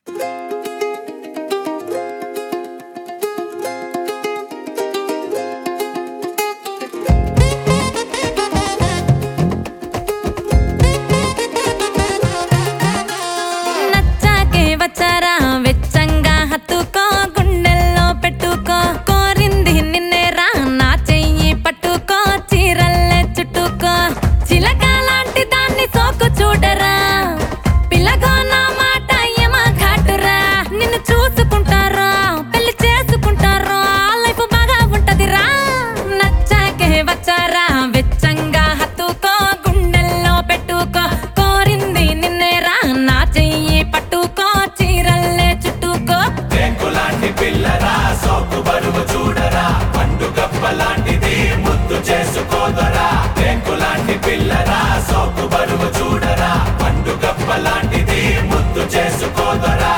నచ్చాకే వచ్చారా వెచ్చంగా హత్తుకో గుండెల్లో పెట్టుకో కోరింది నిన్నేరా నా చెయ్యి పట్టుకో చీరల్లే చుట్టుకో చిలక లాంటి దాన్ని సోకు చూడరా పిల్లగో నా మాట ఏమా ఘాటురా నిన్ను చూసుకుంటారా పెళ్లి చేసుకుంటారా లైఫ్ బాగా ఉంటదిరా నచ్చాకే వచ్చారా వెచ్చంగా హత్తుకో గుండెల్లో పెట్టుకో కోరింది నిన్నేరా నా చెయ్యి పట్టుకో చీరల్లే చుట్టుకో రేకులాంటి పిల్లరా సోకు బరువు చూడరా పండుగప్ప లాంటిది ముద్దు చేసుకోదరా రేకులాంటి పిల్లరా సోకు బరువు చూడరా పండుగప్ప లాంటిది ముద్దు చేసుకోదరా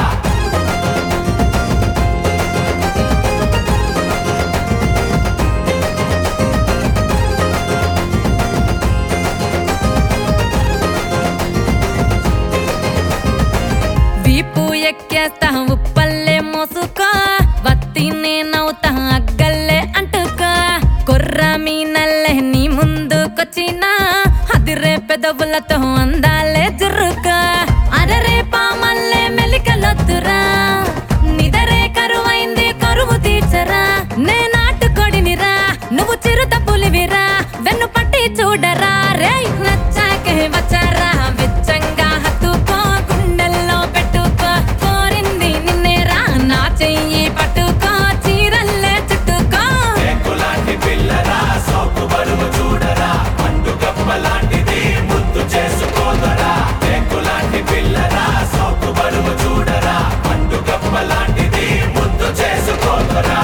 వీపు ఎక్కేస్తా ఉప్పల్లే మోసుకో వత్తి నేనవుతా అగ్గల్లే అంటుకో కొర్ర మీనల్లే నీ ముందుకొచ్చినా అదిరే పెదవులతో అందాలే జుర్రుకో అరరే పామల్లే మెలికలొద్దురా నిదరే కరువైంది కరువు తీర్చరా నే నాటుకొడినిరా నువ్వు చిరుత పులివిరా వెన్ను పట్టి చూడరా రే నచ్చాకే వచ్చారా వెచ్చంగా హత్తుకో గుండెల్లో పెట్టుకో కోరింది నిన్నేరా నా చెయ్యి పట్టుకో చీరల్లే చుట్టుకో రేకులాంటి పిల్లరా సోకు బరువు చూడరా పండుగప్ప లాంటిది ముద్దు చేసుకోదరా రేకులాంటి పిల్లరా సోకు బరువు చూడరా పండుగప్ప లాంటిది ముద్దు చేసుకోదరా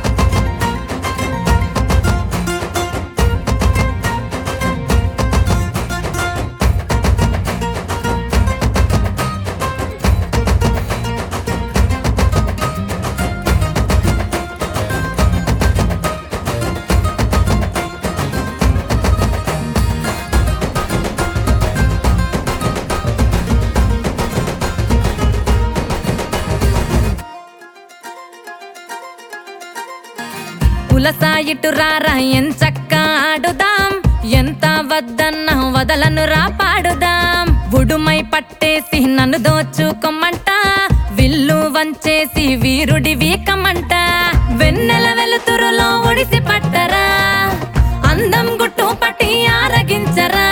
పులసాయిటు రారా ఎంచక్క ఆడుదాం ఎంత వద్దన్నా వదలను రా పాడుదాం ఉడుమై పట్టేసి నన్ను దోచుకోమంట విల్లు వంచేసి వీరుడి వీకమంట వెన్నెల వెలుతురులో ఒడిసి పట్టరా అందం గుట్టు పట్టి ఆరగించరా